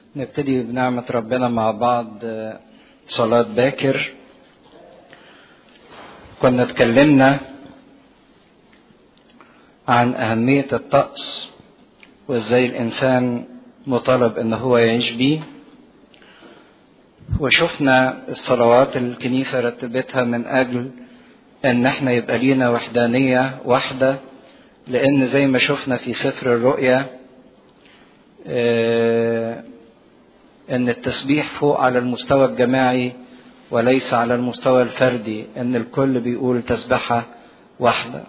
نبتدي بنعمة ربنا مع بعض صلاة باكر كنا اتكلمنا عن أهمية الطقس وإزاي الإنسان مطالب إن هو يعيش بيه وشفنا الصلوات الكنيسة رتبتها من أجل إن احنا يبقى لينا وحدانية واحدة لأن زي ما شفنا في سفر الرؤيا اه ان التسبيح فوق على المستوى الجماعي وليس على المستوى الفردي ان الكل بيقول تسبحة واحدة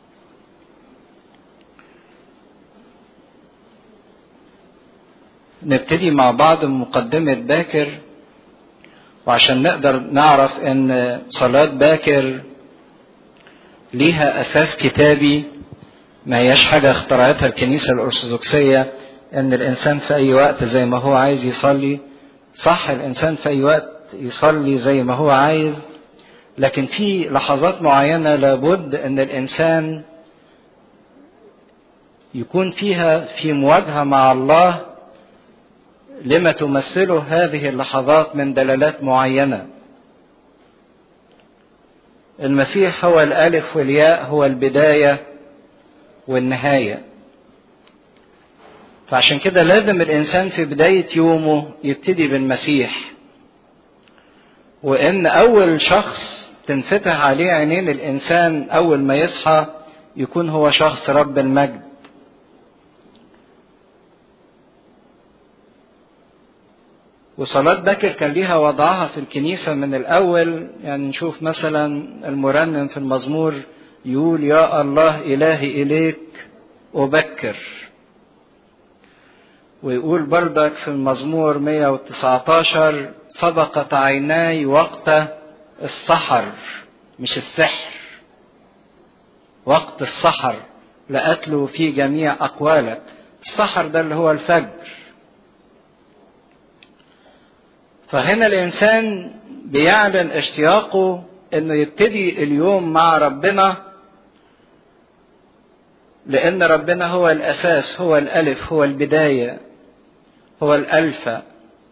نبتدي مع بعض مقدمة باكر وعشان نقدر نعرف ان صلاة باكر ليها اساس كتابي ما هياش حاجة اخترعتها الكنيسة الارثوذكسية ان الانسان في اي وقت زي ما هو عايز يصلي صح الانسان في اي وقت يصلي زي ما هو عايز لكن في لحظات معينه لابد ان الانسان يكون فيها في مواجهه مع الله لما تمثله هذه اللحظات من دلالات معينه المسيح هو الالف والياء هو البدايه والنهايه فعشان كده لازم الانسان في بدايه يومه يبتدي بالمسيح وان اول شخص تنفتح عليه عينين الانسان اول ما يصحى يكون هو شخص رب المجد وصلاة بكر كان ليها وضعها في الكنيسة من الأول يعني نشوف مثلا المرنم في المزمور يقول يا الله إلهي إليك أبكر ويقول بردك في المزمور 119 سبقت عيناي وقت السحر مش السحر وقت السحر لأتلو في جميع أقوالك السحر ده اللي هو الفجر فهنا الإنسان بيعلن اشتياقه إنه يبتدي اليوم مع ربنا لأن ربنا هو الأساس هو الألف هو البداية هو الألفا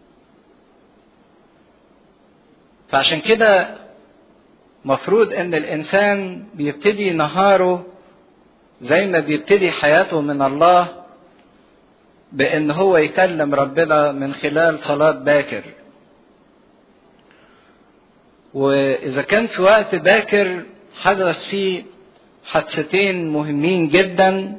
فعشان كده مفروض ان الانسان بيبتدي نهاره زي ما بيبتدي حياته من الله بان هو يكلم ربنا من خلال صلاة باكر واذا كان في وقت باكر حدث فيه حادثتين مهمين جدا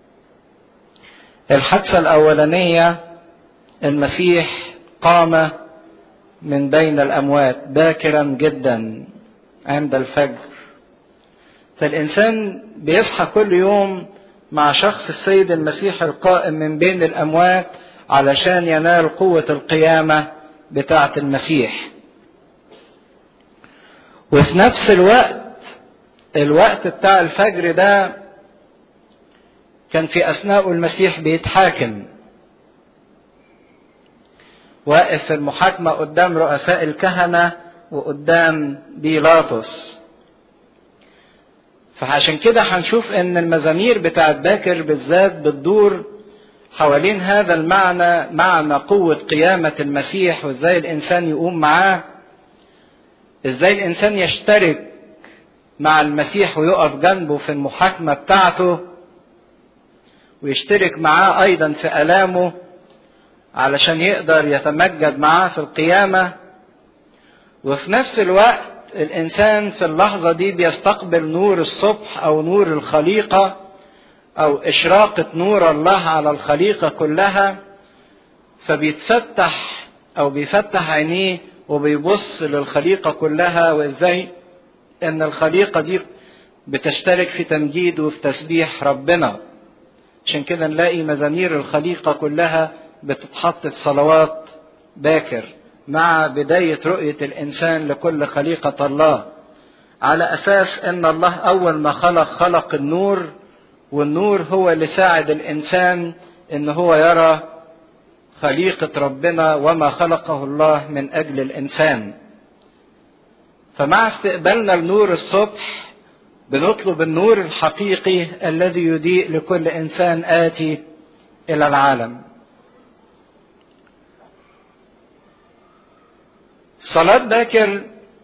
الحادثة الاولانية المسيح قام من بين الاموات باكرا جدا عند الفجر فالانسان بيصحى كل يوم مع شخص السيد المسيح القائم من بين الاموات علشان ينال قوه القيامه بتاعه المسيح وفي نفس الوقت الوقت بتاع الفجر ده كان في اثناء المسيح بيتحاكم واقف في المحاكمة قدام رؤساء الكهنة وقدام بيلاطس فعشان كده هنشوف ان المزامير بتاعت باكر بالذات بتدور حوالين هذا المعنى معنى قوة قيامة المسيح وازاي الانسان يقوم معاه ازاي الانسان يشترك مع المسيح ويقف جنبه في المحاكمة بتاعته ويشترك معاه ايضا في الامه علشان يقدر يتمجد معاه في القيامة وفي نفس الوقت الإنسان في اللحظة دي بيستقبل نور الصبح أو نور الخليقة أو إشراقة نور الله على الخليقة كلها فبيتفتح أو بيفتح عينيه وبيبص للخليقة كلها وإزاي إن الخليقة دي بتشترك في تمجيد وفي تسبيح ربنا عشان كده نلاقي مزامير الخليقة كلها بتتحط في صلوات باكر مع بداية رؤية الإنسان لكل خليقة الله على أساس أن الله أول ما خلق خلق النور والنور هو اللي ساعد الإنسان أن هو يرى خليقة ربنا وما خلقه الله من أجل الإنسان فمع استقبالنا لنور الصبح بنطلب النور الحقيقي الذي يضيء لكل إنسان آتي إلى العالم صلاة باكر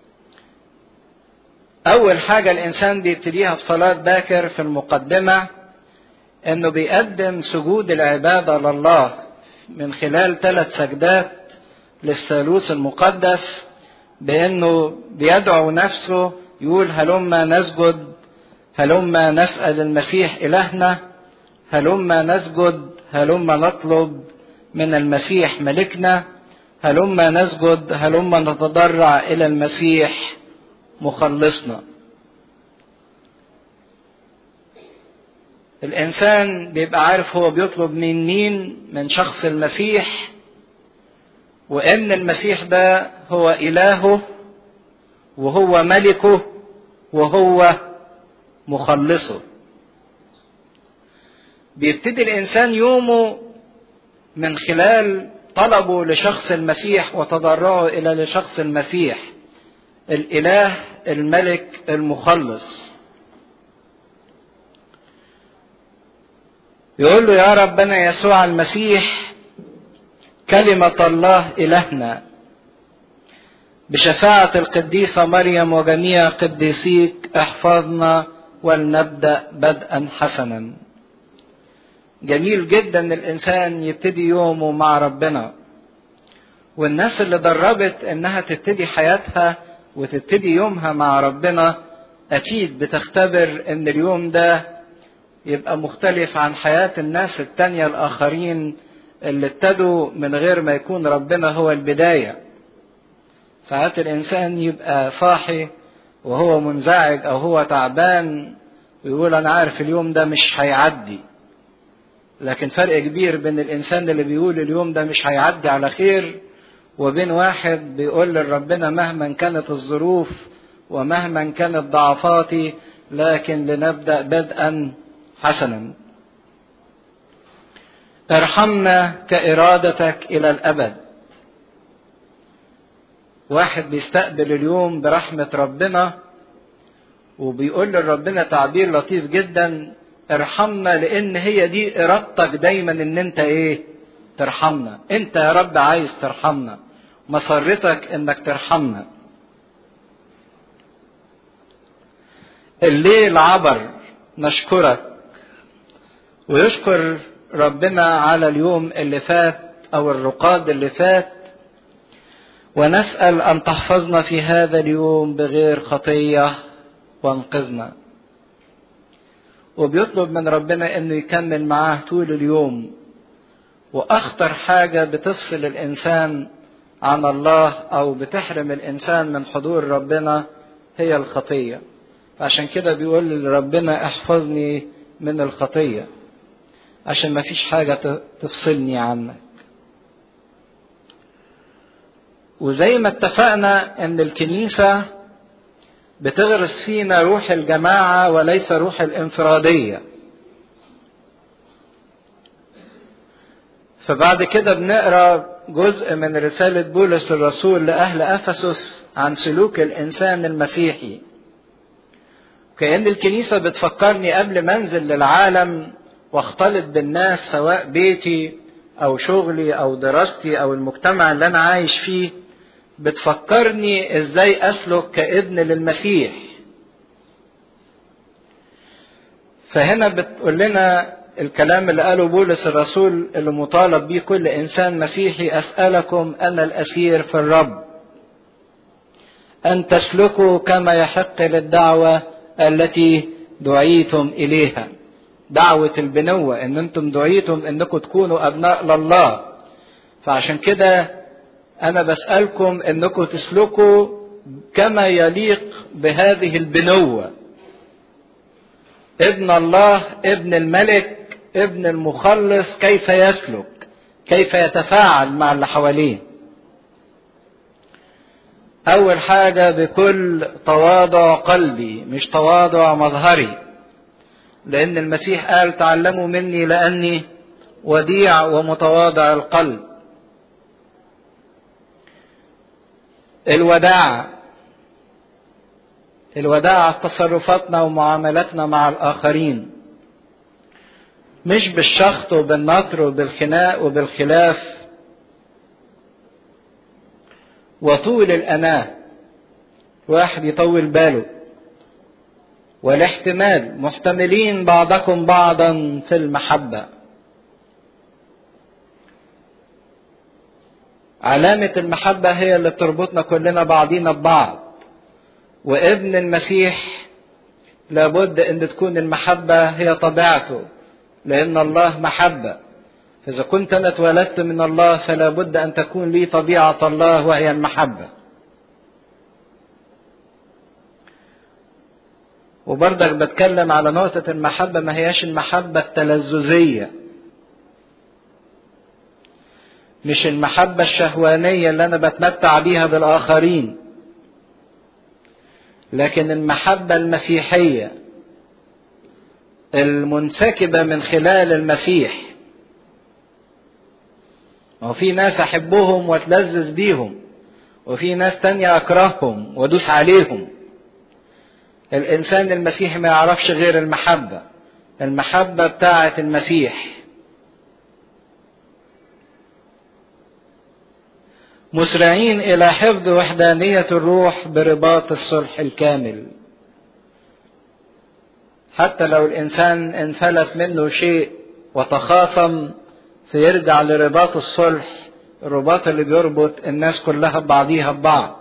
أول حاجة الإنسان بيبتديها في صلاة باكر في المقدمة إنه بيقدم سجود العبادة لله من خلال ثلاث سجدات للثالوث المقدس بأنه بيدعو نفسه يقول هلما نسجد هلما نسأل المسيح إلهنا هلما نسجد هلما نطلب من المسيح ملكنا هلما نسجد هلما نتضرع إلى المسيح مخلصنا الإنسان بيبقى عارف هو بيطلب من مين من شخص المسيح وإن المسيح ده هو إلهه وهو ملكه وهو مخلصه بيبتدي الإنسان يومه من خلال طلبه لشخص المسيح وتضرعه إلى لشخص المسيح الإله الملك المخلص يقول له يا ربنا يسوع المسيح كلمة الله إلهنا بشفاعة القديسة مريم وجميع قديسيك احفظنا ولنبدأ بدءا حسنا جميل جدا ان الانسان يبتدي يومه مع ربنا والناس اللي دربت انها تبتدي حياتها وتبتدي يومها مع ربنا اكيد بتختبر ان اليوم ده يبقى مختلف عن حياة الناس التانية الاخرين اللي ابتدوا من غير ما يكون ربنا هو البداية ساعات الانسان يبقى صاحي وهو منزعج او هو تعبان ويقول انا عارف اليوم ده مش هيعدي لكن فرق كبير بين الانسان اللي بيقول اليوم ده مش هيعدي على خير وبين واحد بيقول لربنا مهما كانت الظروف ومهما كانت ضعفاتي لكن لنبدا بدءا حسنا ارحمنا كارادتك الى الابد واحد بيستقبل اليوم برحمه ربنا وبيقول لربنا تعبير لطيف جدا ارحمنا لان هي دي ارادتك دايما ان انت ايه ترحمنا انت يا رب عايز ترحمنا مسرتك انك ترحمنا الليل عبر نشكرك ويشكر ربنا على اليوم اللي فات او الرقاد اللي فات ونسال ان تحفظنا في هذا اليوم بغير خطيه وانقذنا وبيطلب من ربنا انه يكمل معاه طول اليوم واخطر حاجه بتفصل الانسان عن الله او بتحرم الانسان من حضور ربنا هي الخطيه عشان كده بيقول لربنا احفظني من الخطيه عشان ما فيش حاجه تفصلني عنك وزي ما اتفقنا ان الكنيسه بتغرس فينا روح الجماعة وليس روح الانفرادية. فبعد كده بنقرا جزء من رسالة بولس الرسول لأهل أفسس عن سلوك الإنسان المسيحي. كأن الكنيسة بتفكرني قبل ما أنزل للعالم واختلط بالناس سواء بيتي أو شغلي أو دراستي أو المجتمع اللي أنا عايش فيه بتفكرني ازاي اسلك كابن للمسيح فهنا بتقول لنا الكلام اللي قاله بولس الرسول اللي مطالب بيه كل انسان مسيحي اسالكم انا الاسير في الرب ان تسلكوا كما يحق للدعوه التي دعيتم اليها دعوه البنوه ان انتم دعيتم انكم تكونوا ابناء لله فعشان كده أنا بسألكم أنكم تسلكوا كما يليق بهذه البنوة ابن الله ابن الملك ابن المخلص كيف يسلك كيف يتفاعل مع اللي حواليه أول حاجة بكل تواضع قلبي مش تواضع مظهري لأن المسيح قال تعلموا مني لأني وديع ومتواضع القلب الوداع الوداع في تصرفاتنا ومعاملاتنا مع الآخرين مش بالشخط وبالنطر وبالخناق وبالخلاف وطول الأناة واحد يطول باله والاحتمال محتملين بعضكم بعضا في المحبة علامة المحبة هي اللي بتربطنا كلنا بعضينا ببعض وابن المسيح لابد ان تكون المحبة هي طبيعته لان الله محبة إذا كنت أنا اتولدت من الله فلا بد أن تكون لي طبيعة الله وهي المحبة وبرضك بتكلم على نقطة المحبة ما هياش المحبة التلذذية مش المحبة الشهوانية اللي أنا بتمتع بيها بالآخرين لكن المحبة المسيحية المنسكبة من خلال المسيح وفي ناس أحبهم وأتلذذ بيهم وفي ناس تانية أكرههم وأدوس عليهم الإنسان المسيحي ما يعرفش غير المحبة المحبة بتاعة المسيح مسرعين إلى حفظ وحدانية الروح برباط الصلح الكامل حتى لو الإنسان انفلت منه شيء وتخاصم فيرجع لرباط الصلح الرباط اللي بيربط الناس كلها ببعضيها ببعض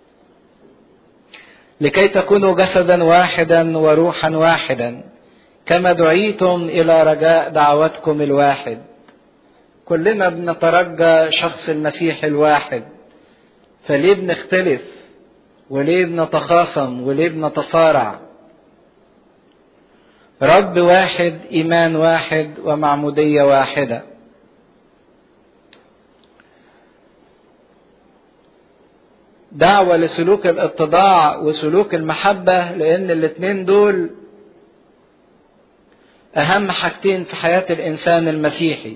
لكي تكونوا جسدا واحدا وروحا واحدا كما دعيتم الى رجاء دعوتكم الواحد كلنا بنترجى شخص المسيح الواحد فليه بنختلف وليه بنتخاصم وليه بنتصارع رب واحد ايمان واحد ومعموديه واحده دعوة لسلوك الاتضاع وسلوك المحبة لأن الاتنين دول أهم حاجتين في حياة الإنسان المسيحي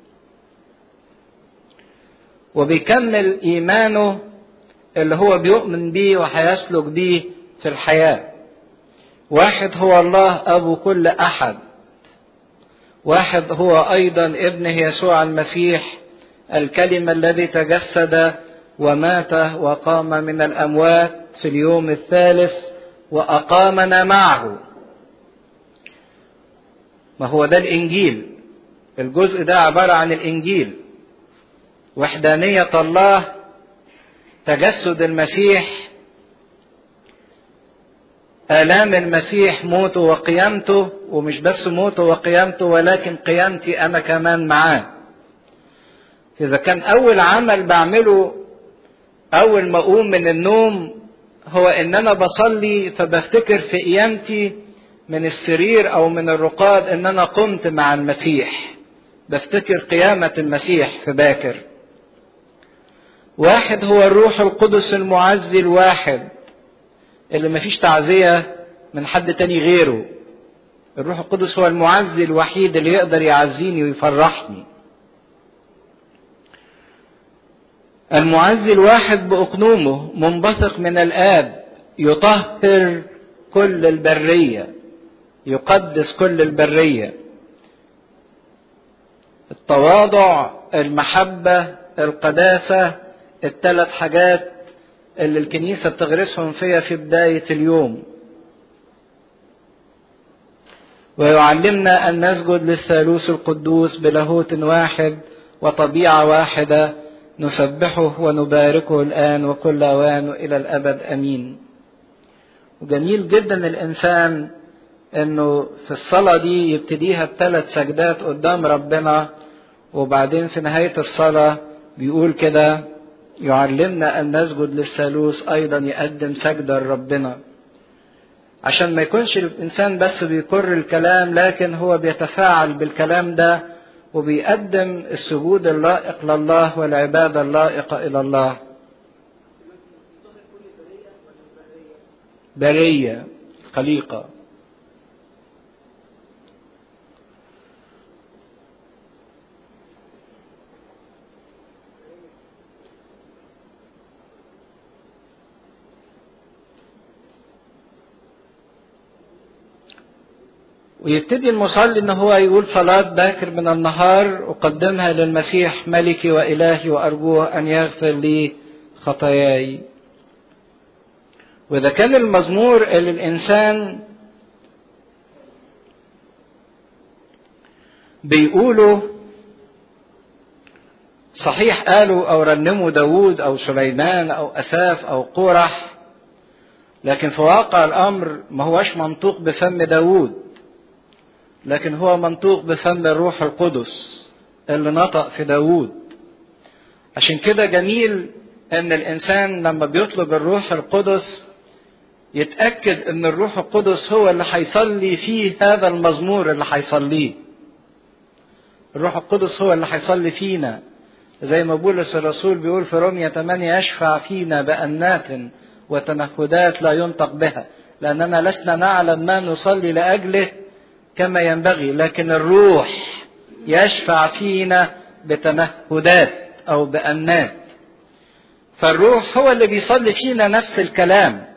وبيكمل إيمانه اللي هو بيؤمن بيه وهيسلك بيه في الحياة واحد هو الله أبو كل أحد واحد هو أيضا ابنه يسوع المسيح الكلمة الذي تجسد ومات وقام من الأموات في اليوم الثالث وأقامنا معه ما هو ده الإنجيل الجزء ده عبارة عن الإنجيل وحدانية الله تجسد المسيح آلام المسيح موته وقيامته ومش بس موته وقيامته ولكن قيامتي أنا كمان معاه إذا كان أول عمل بعمله أول ما أقوم من النوم هو إن أنا بصلي فبفتكر في قيامتي من السرير أو من الرقاد إن أنا قمت مع المسيح بفتكر قيامة المسيح في باكر واحد هو الروح القدس المعزي الواحد اللي مفيش تعزية من حد تاني غيره الروح القدس هو المعزي الوحيد اللي يقدر يعزيني ويفرحني المعزي الواحد بأقنومه منبثق من الآب يطهر كل البرية يقدس كل البرية التواضع المحبة القداسة الثلاث حاجات اللي الكنيسة بتغرسهم فيها في بداية اليوم ويعلمنا أن نسجد للثالوث القدوس بلاهوت واحد وطبيعة واحدة نسبحه ونباركه الآن وكل أوان إلى الأبد أمين وجميل جدا الإنسان إنه في الصلاة دي يبتديها بثلاث سجدات قدام ربنا وبعدين في نهاية الصلاة بيقول كده يعلمنا أن نسجد للثالوث أيضا يقدم سجدة لربنا عشان ما يكونش الإنسان بس بيكر الكلام لكن هو بيتفاعل بالكلام ده وبيقدم السجود اللائق لله والعبادة اللائقة إلى الله برية خليقة ويبتدي المصلي ان هو يقول صلاة باكر من النهار اقدمها للمسيح ملكي والهي وارجوه ان يغفر لي خطاياي وإذا كان المزمور اللي الإنسان بيقولوا صحيح قالوا أو رنموا داوود أو سليمان أو أساف أو قورح لكن في واقع الأمر ما هوش منطوق بفم داوود لكن هو منطوق بفم الروح القدس اللي نطق في داوود عشان كده جميل ان الانسان لما بيطلب الروح القدس يتاكد ان الروح القدس هو اللي هيصلي فيه هذا المزمور اللي هيصليه الروح القدس هو اللي هيصلي فينا زي ما بولس الرسول بيقول في رومية 8 يشفع فينا بأنات وتنهدات لا ينطق بها لأننا لسنا نعلم ما نصلي لأجله كما ينبغي لكن الروح يشفع فينا بتنهدات أو بأنات فالروح هو اللي بيصلي فينا نفس الكلام